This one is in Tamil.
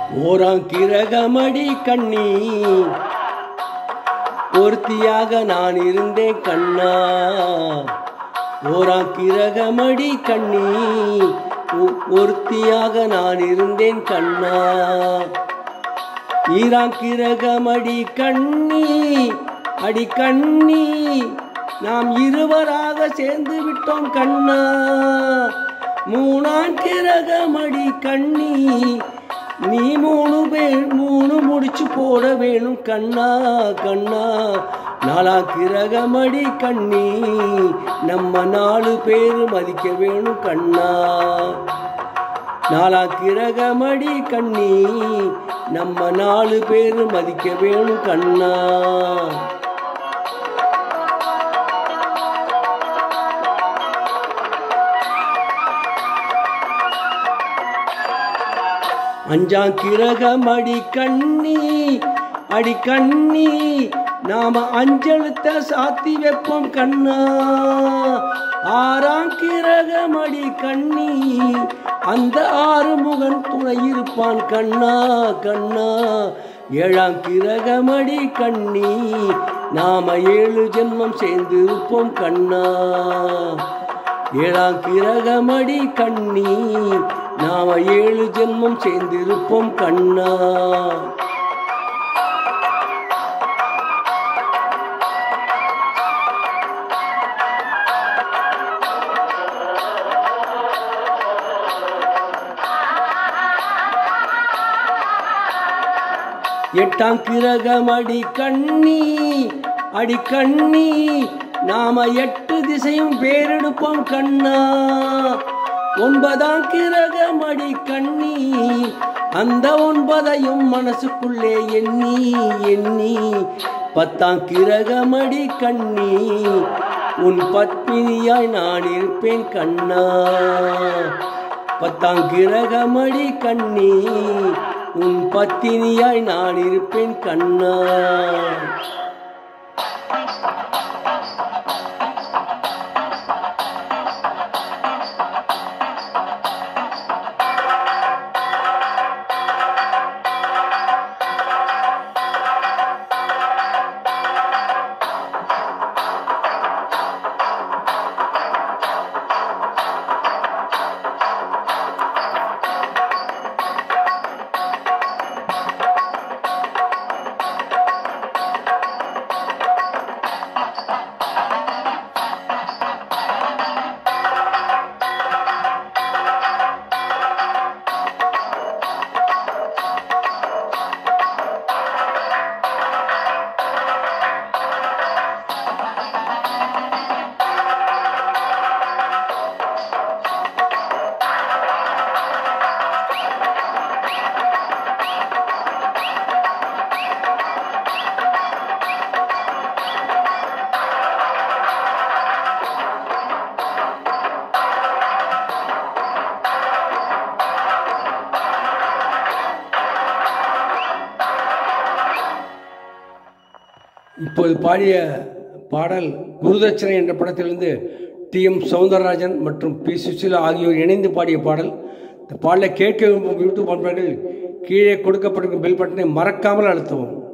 ஓராம் கிரகமடி கண்ணி ஒருத்தியாக நான் இருந்தேன் கண்ணா ஓராம் கிரகமடி கண்ணி ஒ- ஒருத்தியாக நான் இருந்தேன் கண்ணா ஈராம் கிரகமடி கண்ணி அடி கண்ணி நாம் இருவராக சேர்ந்து விட்டோம் கண்ணா மூணாம் கிரகமடி கண்ணி நீ மூணு பேர் மூணு முடிச்சு போட வேணும் கண்ணா கண்ணா நாலாம் கிரகமடி கண்ணி நம்ம நாலு பேர் மதிக்க வேணும் கண்ணா நாலா கிரகமடி கண்ணி நம்ம நாலு பேர் மதிக்க வேணும் கண்ணா அஞ்சாம் கிரகமடி கண்ணி அடி கண்ணி நாம அஞ்செழுத்த சாத்தி வைப்போம் கண்ணா ஆறாம் கிரகமடி கண்ணி அந்த ஆறுமுகன் துணை இருப்பான் கண்ணா கண்ணா ஏழாம் கிரகமடி கண்ணி நாம ஏழு ஜென்மம் சேர்ந்து இருப்போம் கண்ணா ஏழாம் கிரகமடி கண்ணி நாம ஏழு ஜென்மம் சேர்ந்திருப்போம் கண்ணா எட்டாம் கிரகம் அடி கண்ணி அடி கண்ணி நாம எட்டு திசையும் பேரெடுப்போம் கண்ணா ஒன்பதாம் கிரகம் அடி கண்ணி அந்த ஒன்பதையும் மனசுக்குள்ளே எண்ணி எண்ணி பத்தாம் கிரகமடி கண்ணி உன் பத்மினியாய் நான் இருப்பேன் கண்ணா பத்தாம் கிரகமடி கண்ணி உன் பத்தினியாய் நான் இருப்பேன் கண்ணா இப்போது பாடிய பாடல் குருதட்சணை என்ற படத்திலிருந்து டி எம் சௌந்தரராஜன் மற்றும் பி சுசிலா ஆகியோர் இணைந்து பாடிய பாடல் இந்த பாடலை கேட்க விரும்பும் யூடியூப் நண்பர்கள் கீழே கொடுக்கப்பட்டிருக்கும் பெல் பட்டனை மறக்காமல் அழுத்தவும்